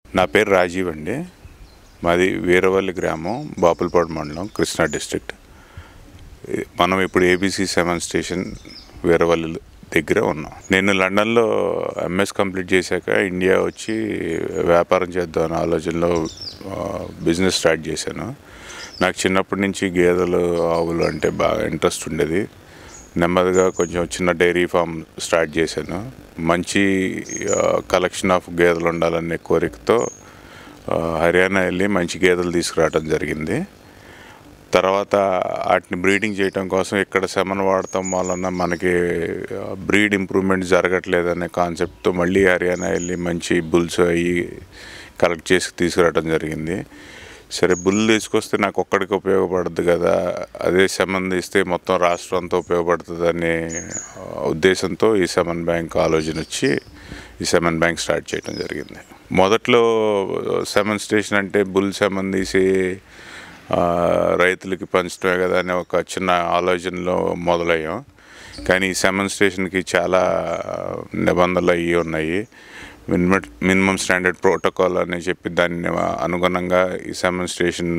నా పేరు రాజీవ్ అండి మాది వీరవల్లి గ్రామం బాపులపాడు మండలం కృష్ణా డిస్ట్రిక్ట్ మనం ఇప్పుడు ఏబీసీ సెవెన్ స్టేషన్ వీరవల్లి దగ్గర ఉన్నాం నేను లండన్లో ఎంఎస్ కంప్లీట్ చేశాక ఇండియా వచ్చి వ్యాపారం చేద్దాం అనే ఆలోచనలో బిజినెస్ స్టార్ట్ చేశాను నాకు చిన్నప్పటి నుంచి గేదెలు ఆవులు అంటే బాగా ఇంట్రెస్ట్ ఉండేది నెమ్మదిగా కొంచెం చిన్న డైరీ ఫామ్ స్టార్ట్ చేశాను మంచి కలెక్షన్ ఆఫ్ గేదెలు ఉండాలనే కోరికతో ఆ, హర్యానా వెళ్ళి మంచి గేదెలు తీసుకురావడం జరిగింది తర్వాత వాటిని బ్రీడింగ్ చేయడం కోసం ఇక్కడ సెమన్ వాడటం వలన మనకి బ్రీడ్ ఇంప్రూవ్మెంట్ జరగట్లేదనే కాన్సెప్ట్తో మళ్ళీ హర్యానా వెళ్ళి మంచి బుల్స్ అయ్యి కలెక్ట్ చేసి తీసుకురావడం జరిగింది సరే బుల్ తీసుకొస్తే నాకు ఒక్కడికి ఉపయోగపడుతుంది కదా అదే సెమన్ తీస్తే మొత్తం రాష్ట్రం అంతా ఉపయోగపడుతుంది అనే ఆ, ఉద్దేశంతో ఈ సెమన్ బ్యాంక్ ఆలోచన వచ్చి ఈ సెమన్ బ్యాంక్ స్టార్ట్ చేయడం జరిగింది మొదట్లో సెమన్ స్టేషన్ అంటే బుల్ సెమన్ తీసి ఆ, రైతులకి పంచడమే కదా అనే ఒక చిన్న ఆలోచనలో మొదలయ్యాం కానీ ఈ సెమన్ స్టేషన్కి చాలా నిబంధనలు అవి ఉన్నాయి మినిమం మినిమం స్టాండర్డ్ ప్రోటోకాల్ అని చెప్పి దాన్ని అనుగుణంగా ఈ సెమన్ స్టేషన్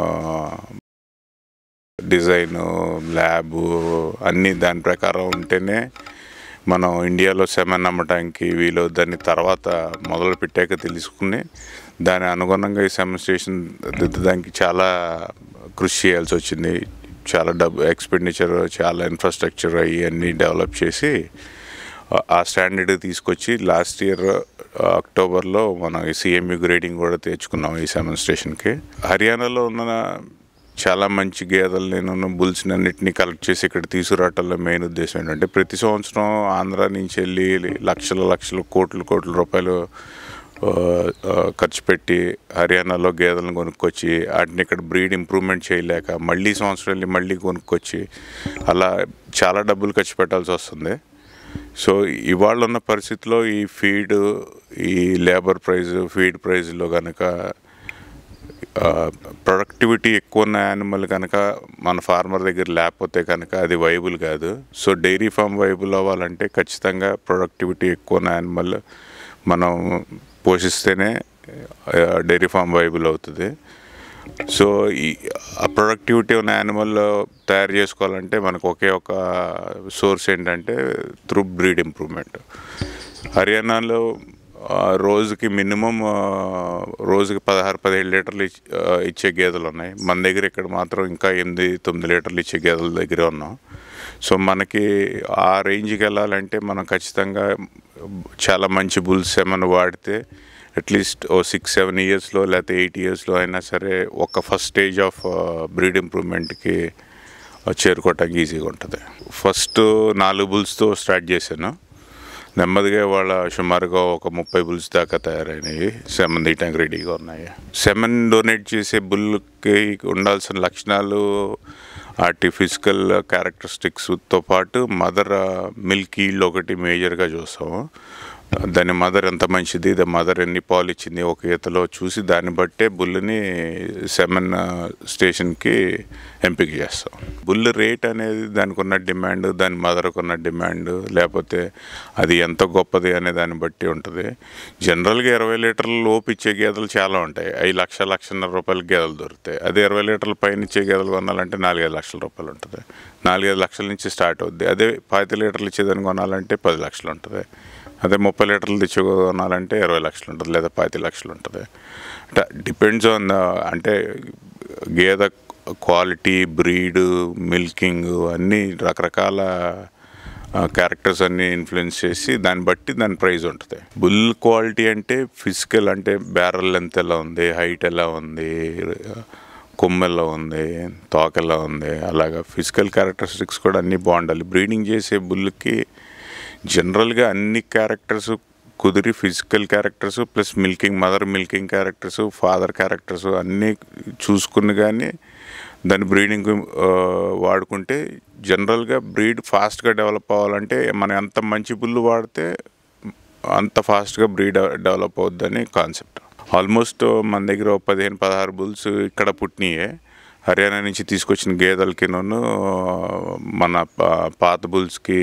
డిజైన్ ల్యాబ్ అన్నీ దాని ప్రకారం ఉంటేనే మనం ఇండియాలో సెమెన్ అమ్మటానికి వీలు దాన్ని తర్వాత మొదలు పెట్టాక తెలుసుకుని దాని అనుగుణంగా ఈ సెమెన్ స్టేషన్ దిద్దడానికి చాలా కృషి చేయాల్సి వచ్చింది చాలా డబ్బు ఎక్స్పెండిచర్ చాలా ఇన్ఫ్రాస్ట్రక్చర్ అన్నీ డెవలప్ చేసి ఆ- ఆ స్టాండర్డ్ తీసుకొచ్చి లాస్ట్ ఇయర్ అక్టోబర్లో మనం ఈ సిఎంయు గ్రేడింగ్ కూడా తెచ్చుకున్నాం ఈ సెవెన్ స్టేషన్కి హర్యానాలో ఉన్న చాలా మంచి గేదెలు నేను బుల్స్ని అన్నిటిని కలెక్ట్ చేసి ఇక్కడ తీసుకురావటంలో మెయిన్ ఉద్దేశం ఏంటంటే ప్రతి సంవత్సరం ఆంధ్ర నుంచి వెళ్ళి లక్షల లక్షల కోట్ల కోట్ల రూపాయలు ఆ, ఆ, ఖర్చు పెట్టి హర్యానాలో గేదెలను కొనుక్కొచ్చి వాటిని ఇక్కడ బ్రీడ్ ఇంప్రూవ్మెంట్ చేయలేక మళ్ళీ సంవత్సరం వెళ్ళి మళ్ళీ కొనుక్కొచ్చి అలా చాలా డబ్బులు ఖర్చు పెట్టాల్సి వస్తుంది సో ఇవాళ ఉన్న పరిస్థితిలో ఈ ఫీడ్ ఈ లేబర్ ప్రైస్ ఫీడ్ ప్రైస్లో కనుక ప్రొడక్టివిటీ ఎక్కువ ఉన్న యానిమల్ కనుక మన ఫార్మర్ దగ్గర లేకపోతే కనుక అది వైబుల్ కాదు సో డైరీ ఫామ్ వైబుల్ అవ్వాలంటే ఖచ్చితంగా ప్రొడక్టివిటీ ఎక్కువ ఉన్న యానిమల్ మనం పోషిస్తేనే డైరీ ఫామ్ వైబుల్ అవుతుంది సో ఈ ఆ ప్రొడక్టివిటీ ఉన్న యానిమల్ తయారు చేసుకోవాలంటే మనకు ఒకే ఒక సోర్స్ ఏంటంటే త్రూ బ్రీడ్ ఇంప్రూవ్మెంట్ హర్యానాలో ఆ, రోజుకి మినిమం ఆ, రోజుకి పదహారు పదిహేడు లీటర్లు ఇచ్- ఆ, ఇచ్చే గేదెలు ఉన్నాయి మన దగ్గర ఇక్కడ మాత్రం ఇంకా ఎనిమిది తొమ్మిది లీటర్లు ఇచ్చే గేదెల దగ్గర ఉన్నాం సో మనకి ఆ రేంజ్కి వెళ్ళాలంటే మనం ఖచ్చితంగా చాలా మంచి బుల్స్ ఏమైనా వాడితే అట్లీస్ట్ ఓ సిక్స్ సెవెన్ ఇయర్స్లో లేకపోతే ఎయిట్ ఇయర్స్లో అయినా సరే ఒక ఫస్ట్ స్టేజ్ ఆఫ్ బ్రీడ్ ఇంప్రూవ్మెంట్కి చేరుకోవటానికి ఈజీగా ఉంటుంది ఫస్ట్ నాలుగు బుల్స్తో స్టార్ట్ చేశాను నెమ్మదిగా వాళ్ళ సుమారుగా ఒక ముప్పై బుల్స్ దాకా తయారైనవి సెమన్ తీయటానికి రెడీగా ఉన్నాయి సెమన్ డొనేట్ చేసే బుల్కి ఉండాల్సిన లక్షణాలు వాటి ఫిజికల్ క్యారెక్టరిస్టిక్స్తో పాటు మదర్ మిల్క్ ఈల్డ్ ఒకటి మేజర్గా చూస్తాము దాని మదర్ ఎంత మంచిది ద మదర్ ఎన్ని పాలు ఇచ్చింది ఒక ఈతలో చూసి దాన్ని బట్టే బుల్ని సెమన్ స్టేషన్కి ఎంపిక చేస్తాం బుల్ రేట్ అనేది దానికి ఉన్న డిమాండ్ దాని మదర్కు ఉన్న డిమాండ్ లేకపోతే అది ఎంత గొప్పది అనే దాన్ని బట్టి ఉంటుంది జనరల్గా ఇరవై లీటర్ల లోపు ఇచ్చే గేదెలు చాలా ఉంటాయి ఐదు లక్ష లక్షన్నర రూపాయల గేదెలు దొరుకుతాయి అదే ఇరవై లీటర్ల పైన ఇచ్చే గేదెలు కొనాలంటే నాలుగైదు లక్షల రూపాయలు ఉంటుంది నాలుగైదు లక్షల నుంచి స్టార్ట్ అవుద్ది అదే పాతి లీటర్లు ఇచ్చేదాన్ని కొనాలంటే పది లక్షలు ఉంటుంది అదే ముప్పై లీటర్లు తెచ్చి కొనాలంటే ఇరవై లక్షలు ఉంటుంది లేదా పాతి లక్షలు ఉంటుంది అంటే డిపెండ్స్ ఆన్ అంటే గేదె క్వాలిటీ బ్రీడ్ మిల్కింగ్ అన్నీ రకరకాల క్యారెక్టర్స్ అన్నీ ఇన్ఫ్లుయెన్స్ చేసి దాన్ని బట్టి దాని ప్రైస్ ఉంటుంది బుల్ క్వాలిటీ అంటే ఫిజికల్ అంటే బ్యారల్ లెంత్ ఎలా ఉంది హైట్ ఎలా ఉంది కొమ్ము ఎలా ఉంది తోక ఎలా ఉంది అలాగా ఫిజికల్ క్యారెక్టరిస్టిక్స్ కూడా అన్నీ బాగుండాలి బ్రీడింగ్ చేసే బుల్కి జనరల్గా అన్ని క్యారెక్టర్స్ కుదిరి physical characters plus milking mother milking characters father characters అన్నీ చూసుకుని కానీ దాని బ్రీడింగ్ వాడుకుంటే జనరల్గా బ్రీడ్ ఫాస్ట్గా డెవలప్ అవ్వాలంటే మనం ఎంత మంచి బుల్లు వాడితే అంత ఫాస్ట్గా బ్రీడ్ డెవలప్ అవుద్దని కాన్సెప్ట్ ఆల్మోస్ట్ మన దగ్గర ఒక పదిహేను పదహారు బుల్స్ ఇక్కడ పుట్టినాయే హర్యానా నుంచి తీసుకొచ్చిన గేదెలకిను మన పా- పాత బుల్స్కి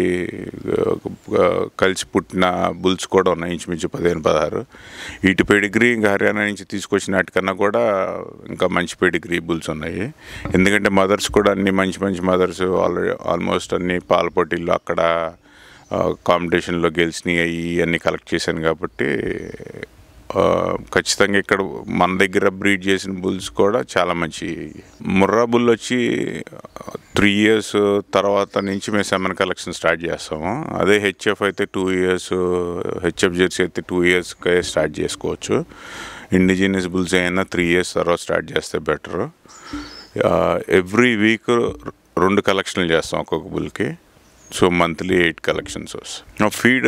ఆ, కలిసి పుట్టిన బుల్స్ కూడా ఉన్నాయి ఇంచుమించు పదిహేను పదహారు వీటి పెడిగ్రీ ఇంకా హర్యానా నుంచి తీసుకొచ్చిన వాటికన్నా కూడా ఇంకా మంచి పెడిగ్రీ బుల్స్ ఉన్నాయి ఎందుకంటే మదర్స్ కూడా అన్ని మంచి మంచి మదర్స్ ఆల్రెడీ ఆల్మోస్ట్ అన్ని పాల పోటీల్లో అక్కడ కాంపిటీషన్లో గెలిచినవి అవి అన్నీ కలెక్ట్ చేశాను కాబట్టి ఆ, ఖచ్చితంగా ఇక్కడ మన దగ్గర బ్రీడ్ చేసిన బుల్స్ కూడా చాలా మంచి ముర్రా బుల్ వచ్చి త్రీ ఇయర్స్ తర్వాత నుంచి మేము సెమన్ కలెక్షన్ స్టార్ట్ చేస్తాము అదే హెచ్ఎఫ్ అయితే టూ ఇయర్స్ హెచ్ఎఫ్ జెర్సీ అయితే టూ ఇయర్స్కే స్టార్ట్ చేసుకోవచ్చు ఇండిజినియస్ బుల్స్ అయినా త్రీ ఇయర్స్ తర్వాత స్టార్ట్ చేస్తే బెటర్ ఎవ్రీ వీక్ రెండు కలెక్షన్లు చేస్తాం ఒక్కొక్క బుల్కి సో మంత్లీ ఎయిట్ కలెక్షన్స్ వస్తాయి ఫీడ్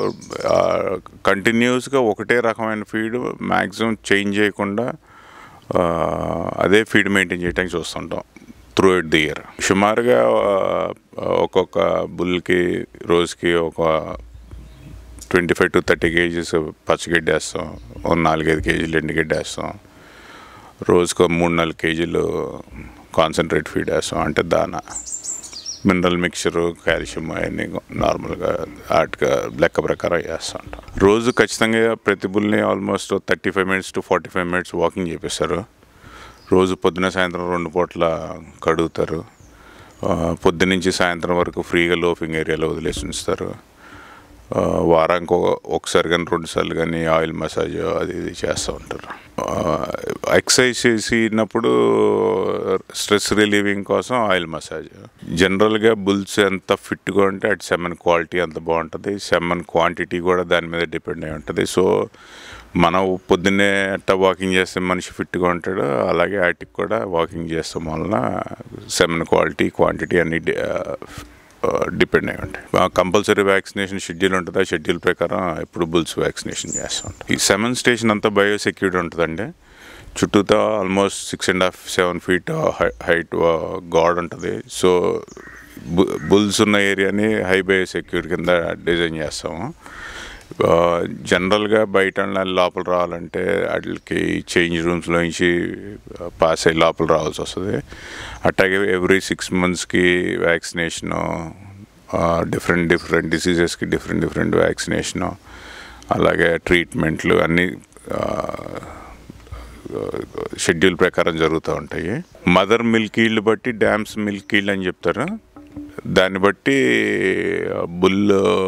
కంటిన్యూస్గా ఒకటే రకమైన ఫీడ్ మ్యాక్సిమం చేంజ్ చేయకుండా ఆ, అదే ఫీడ్ మెయింటైన్ చేయడానికి చూస్తుంటాం త్రూ ఇట్ ది ఇయర్ సుమారుగా ఆ, ఒక్కొక్క బుల్కి రోజుకి ఒక twenty five to thirty KGs పచ్చగడ్డి వేస్తాం ఒక నాలుగైదు కేజీలు ఎండుగడ్డి వేస్తాం రోజుకు మూడు నాలుగు కేజీలు కాన్సన్ట్రేట్ ఫీడ్ వేస్తాం అంటే దానా మినరల్ మిక్చరు కాల్షియం అవన్నీ నార్మల్గా వాటిగా లెక్క ప్రకారం వేస్తూ ఉంటాం రోజు ఖచ్చితంగా ప్రతి బుల్ని almost thirty five minutes to forty five minutes walking చేపిస్తారు రోజు పొద్దున సాయంత్రం రెండు పూట్ల కడుగుతారు ఆ, పొద్దునుంచి సాయంత్రం వరకు ఫ్రీగా లోఫింగ్ ఏరియాలో వదిలేసి ఉంచుతారు ఆ, వారానికి ఒక- ఒకసారి కానీ రెండు సార్లు కానీ ఆయిల్ మసాజ్ అది ఇది చేస్తూ ఉంటారు ఎక్సర్సైజ్ చేసినప్పుడు స్ట్రెస్ రిలీవింగ్ కోసం ఆయిల్ మసాజ్ జనరల్గా బుల్స్ ఎంత ఫిట్గా ఉంటే అటు సెమన్ క్వాలిటీ అంత బాగుంటుంది సెమన్ క్వాంటిటీ కూడా దాని మీద డిపెండ్ అయి ఉంటుంది సో మనం పొద్దున్నే ఎట్ట వాకింగ్ చేస్తే మనిషి ఫిట్గా ఉంటాడు అలాగే వాటికి కూడా వాకింగ్ చేస్తాం వలన సెమన్ క్వాలిటీ క్వాంటిటీ అన్ని డి- ఆ, డిపెండ్ అయి ఉంటాయి కంపల్సరీ వ్యాక్సినేషన్ షెడ్యూల్ ఉంటుంది ఆ షెడ్యూల్ ప్రకారం ఎప్పుడు బుల్స్ వ్యాక్సినేషన్ చేస్తూ ఉంటాం ఈ సెవెన్ స్టేషన్ అంతా బయోసెక్యూరిటీ ఉంటుందండి చుట్టూతో almost six and half seven feet height guard ఉంటుంది సో బుల్స్ ఉన్న ఏరియాని హై బయోసెక్యూర్ కింద డిజైన్ చేస్తాము ఆ, జనరల్గా బయట వాళ్ళ లోపల రావాలంటే వాటికి చేంజ్ రూమ్స్లో నుంచి పాస్ అయ్యి లోపల రావాల్సి వస్తుంది అట్లాగే ఎవ్రీ సిక్స్ మంత్స్కి వ్యాక్సినేషను డిఫరెంట్ డిఫరెంట్ డిసీజెస్కి డిఫరెంట్ డిఫరెంట్ వ్యాక్సినేషను అలాగే ట్రీట్మెంట్లు అన్నీ ఆ, షెడ్యూల్ ప్రకారం జరుగుతూ ఉంటాయి మదర్ మిల్క్ ఈల్డ్ బట్టి డ్యామ్స్ మిల్క్ ఈల్డ్ అని చెప్తారు దాన్ని బట్టి బుల్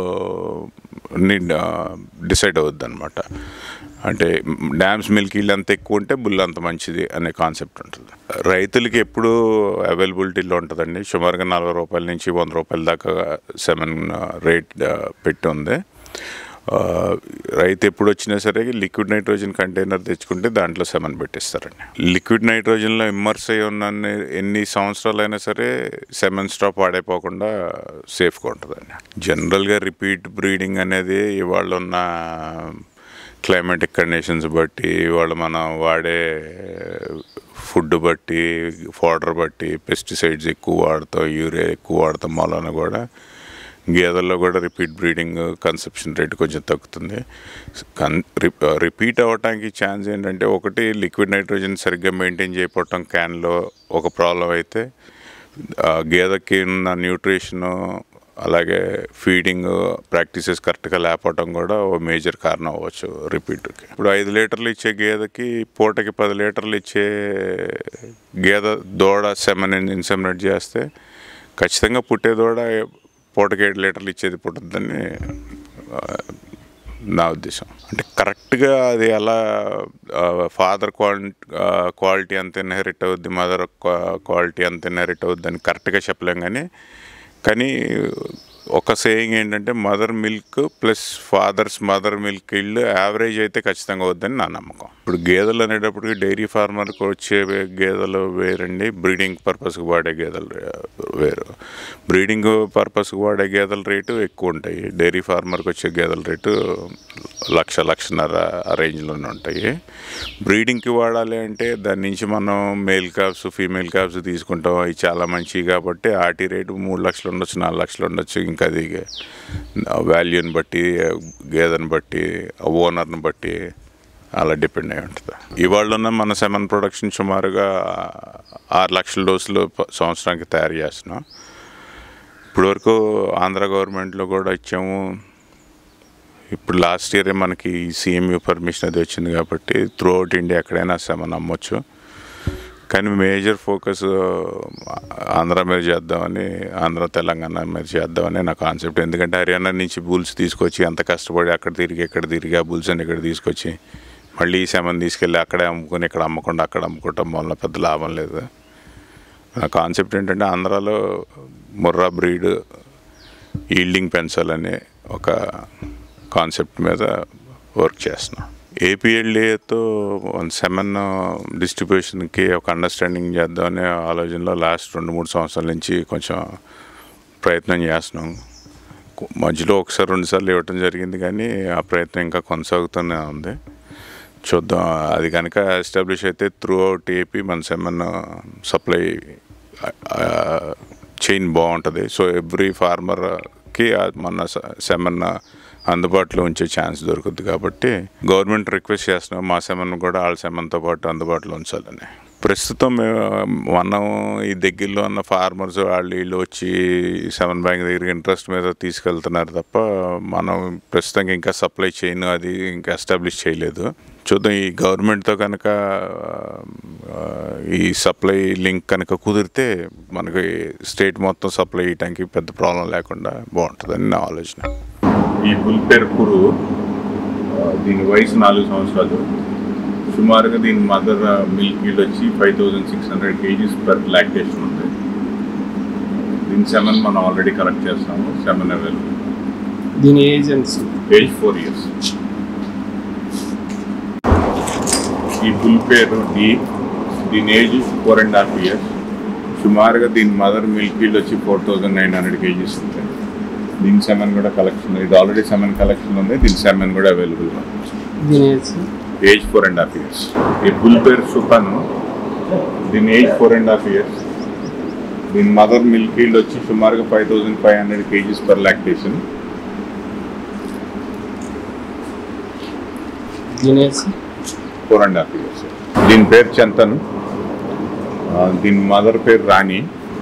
డిసైడ్ అవుద్ది అనమాట అంటే డ్యామ్స్ మిల్క్ ఈల్డ్ అంత ఎక్కువ ఉంటే బుల్ అంత మంచిది అనే కాన్సెప్ట్ ఉంటుంది రైతులకి ఎప్పుడు అవైలబిలిటీలో ఉంటుందండి సుమారుగా నలభై రూపాయల నుంచి వంద రూపాయల దాకా సెవెన్ రేట్ పెట్టి ఉంది ఆ, రైతు ఎప్పుడు వచ్చినా సరే లిక్విడ్ నైట్రోజన్ కంటైనర్ తెచ్చుకుంటే దాంట్లో సెమన్ పెట్టిస్తారండి లిక్విడ్ నైట్రోజన్లో ఇమ్మర్స్ అయి ఉన్న అన్ని- ఎన్ని సంవత్సరాలు అయినా సరే సెమన్ స్టాప్ వాడైపోకుండా సేఫ్గా ఉంటుందండి జనరల్గా రిపీట్ బ్రీడింగ్ అనేది ఇవాళ ఉన్న క్లైమాటిక్ కండిషన్స్ బట్టి ఇవాళ మనం వాడే ఫుడ్ బట్టి ఫోడర్ బట్టి పెస్టిసైడ్స్ ఎక్కువ వాడతాం యూరియా ఎక్కువ వాడతాం వలన కూడా గేదెల్లో కూడా రిపీట్ బ్రీడింగ్ కన్సెప్షన్ రేట్ కొంచెం తగ్గుతుంది కన్ రిపీట్ అవ్వటానికి ఛాన్స్ ఏంటంటే ఒకటి లిక్విడ్ నైట్రోజన్ సరిగ్గా మెయింటైన్ చేయకపోవటం క్యాన్లో ఒక ప్రాబ్లం అయితే ఆ గేదెకి ఉన్న న్యూట్రిషను అలాగే ఫీడింగ్ ప్రాక్టీసెస్ కరెక్ట్గా లేకపోవటం కూడా ఓ మేజర్ కారణం అవ్వచ్చు రిపీట్కి ఇప్పుడు ఐదు లీటర్లు ఇచ్చే గేదెకి పూటకి పది లీటర్లు ఇచ్చే గేదె దూడ సెమన్ ఇన్సెమినేట్ చేస్తే ఖచ్చితంగా పుట్టే దూడ పూటకి ఏడు లీటర్లు ఇచ్చేది పుట్టుద్దని ఆ, నా ఉద్దేశం అంటే కరెక్ట్గా అది ఎలా ఫాదర్ క్వాలిటీ క్వాలిటీ అంత ఇన్హెరిట్ అవుద్ది మదర్ క్వాలిటీ అంత ఇన్హెరిట్ అవుద్ది అని కరెక్ట్గా చెప్పలేం కానీ కానీ ఒక సేయింగ్ ఏంటంటే mother milk plus fathers mother milk ఇల్లు యావరేజ్ అయితే ఖచ్చితంగా వద్దని నా నమ్మకం ఇప్పుడు గేదెలు అనేటప్పటికి డైరీ ఫార్మర్కి వచ్చే గేదెలు వేరండి బ్రీడింగ్ పర్పస్కి వాడే గేదెలు వేరు బ్రీడింగ్ పర్పస్కి వాడే గేదెల రేటు ఎక్కువ ఉంటాయి డైరీ ఫార్మర్కి వచ్చే గేదెల రేటు లక్ష లక్షన్నర ఆ రేంజ్లోనే ఉంటాయి బ్రీడింగ్కి వాడాలి అంటే దాని నుంచి మనం మేల్ క్యాబ్స్ ఫీమేల్ క్యాబ్స్ తీసుకుంటాం అవి చాలా మంచివి కాబట్టి ఆటి రేటు మూడు లక్షలు ఉండొచ్చు నాలుగు లక్షలు ఉండొచ్చు ఇంకా అది వాల్యూని బట్టి గేదెని బట్టి ఓనర్ని బట్టి అలా డిపెండ్ అయి ఉంటుంది ఇవాళ ఉన్న మన సెమన్ ప్రొడక్షన్ సుమారుగా ఆరు లక్షల డోసులు ప- సంవత్సరానికి తయారు చేస్తున్నాం ఇప్పటివరకు ఆంధ్ర గవర్నమెంట్లో కూడా ఇచ్చాము ఇప్పుడు లాస్ట్ ఇయర్ మనకి సిఎంయూ పర్మిషన్ అది వచ్చింది కాబట్టి త్రూ అవుట్ ఇండియా ఎక్కడైనా సెమన్ అమ్మొచ్చు కానీ మేజర్ ఫోకస్ ఆంధ్ర మీద చేద్దామని ఆంధ్ర తెలంగాణ మీద చేద్దామని నా కాన్సెప్ట్ ఎందుకంటే హర్యానా నుంచి బుల్స్ తీసుకొచ్చి అంత కష్టపడి అక్కడ తిరిగి ఎక్కడ తిరిగి ఆ బుల్స్ అని ఇక్కడ తీసుకొచ్చి మళ్ళీ ఈ సెమన్ తీసుకెళ్ళి అక్కడే అమ్ముకొని ఇక్కడ అమ్మకుండా అక్కడ అమ్ముకోవటం వల్ల పెద్ద లాభం లేదు నా కాన్సెప్ట్ ఏంటంటే ఆంధ్రాలో ముర్రా బ్రీడ్ ఈల్డింగ్ పెంచాలనే ఒక కాన్సెప్ట్ మీద వర్క్ చేస్తున్నాం ఏపీఎల్ఏతో సెమన్ డిస్ట్రిబ్యూషన్కి ఒక అండర్స్టాండింగ్ చేద్దామనే ఆలోచనలో లాస్ట్ రెండు మూడు సంవత్సరాల నుంచి కొంచెం ప్రయత్నం చేస్తున్నాం కు- మధ్యలో ఒకసారి రెండుసార్లు ఇవ్వటం జరిగింది కానీ ఆ ప్రయత్నం ఇంకా కొనసాగుతూనే ఉంది చూద్దాం అది కనుక ఎస్టాబ్లిష్ అయితే త్రూ అవుట్ ఏపీ మన సెమన్ సప్లై చైన్ బాగుంటుంది సో ఎవ్రీ ఫార్మర్కి మన సెమన్ అందుబాటులో ఉంచే ఛాన్స్ దొరుకుతుంది కాబట్టి గవర్నమెంట్ రిక్వెస్ట్ చేస్తున్నాం మా సెమన్ కూడా వాళ్ళ సెమన్తో పాటు అందుబాటులో ఉంచాలని ప్రస్తుతం మేము మనం ఈ దగ్గరలో ఉన్న ఫార్మర్స్ వాళ్ళు వీళ్ళు వచ్చి సెవెన్ బ్యాంక్ దగ్గర ఇంట్రెస్ట్ మీద తీసుకెళ్తున్నారు తప్ప మనం ప్రస్తుతం ఇంకా సప్లై చైన్ అది ఇంకా ఎస్టాబ్లిష్ చేయలేదు చూద్దాం ఈ గవర్నమెంట్తో కనుక ఆ, ఈ సప్లై లింక్ కనుక కుదిరితే మనకి స్టేట్ మొత్తం సప్లై చేయడానికి పెద్ద ప్రాబ్లం లేకుండా బాగుంటుందని నా ఆలోచన ఈ బుల్ పేరు పురు దీని వయసు నాలుగు సంవత్సరాలు సుమారుగా దీని మదర్ మిల్క్ ఈల్డ్ వచ్చి five thousand six hundred KGs per lactation ఉంది దీని సెవెన్ మనం ఆల్రెడీ కలెక్ట్ చేస్తాము సెవెన్ అవైలబుల్ దీని ఏజెన్స్ ఏజ్ ఫోర్ ఇయర్స్ ఈ బుల్ పేరు డి దీని age four and half years సుమారుగా దీని మదర్ మిల్క్ ఈల్డ్ వచ్చి four thousand nine hundred KGs ఉంది దీని సెమెన్ కూడా కలెక్షన్ ఇది ఆల్రెడీ సెమెన్ కలెక్షన్ ఉంది దీని సెమెన్ కూడా అవైలబుల్ దీని age age four and half years ఈ బుల్ పేరు సుపన్ దీని age four and half years దీని మదర్ మిల్క్ ఈల్డ్ వచ్చి సుమారుగా five thousand five hundred KGs per lactation దీని age four and half years దీని పేరు చంతన్ ఆ, దీని మదర్ పేరు Rani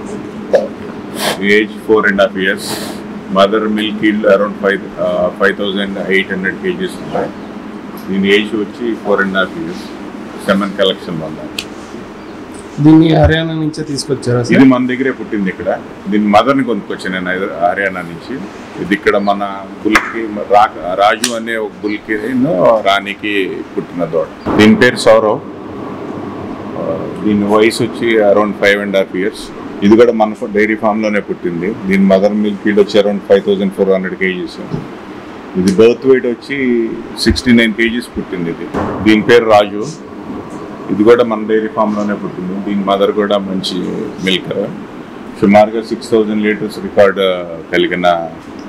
age four and half years mother milk yield around five five thousand eight hundred KGs ఉన్నాయి దీని ఏజ్ వచ్చి four and half years seven collection వల్ల దీన్ని హర్యానా నుంచే తీసుకొచ్చారా ఇది సార్ మన దగ్గరే పుట్టింది ఇక్కడ దీని మదర్ని కొనుక్కొచ్చాను నేను హైదరా- హర్యానా నుంచి ఇది ఇక్కడ మన బుల్కి రా రాజు అనే ఒక బుల్కి రాణికి పుట్టిన దూడ దీని పేరు సౌరవ్ ఆ, దీని వయసు వచ్చి around five and half years ఇది కూడా మన డైరీ ఫామ్లోనే పుట్టింది దీని మదర్ మిల్క్ ఈల్డ్ వచ్చి around five thousand four hundred KGs ఇది బర్త్ వెయిట్ వచ్చి సిక్స్టీ నైన్ కేజీస్ పుట్టింది ఇది దీని పేరు రాజు ఇది కూడా మన డైరీ ఫామ్లోనే పుట్టింది దీని మదర్ కూడా మంచి మిల్క్ సుమారుగా సిక్స్ థౌజండ్ లీటర్స్ రికార్డ్ కలిగిన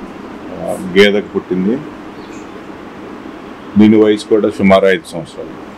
ఆ, గేదెకు పుట్టింది దీని వయసు కూడా సుమారు ఐదు సంవత్సరాలు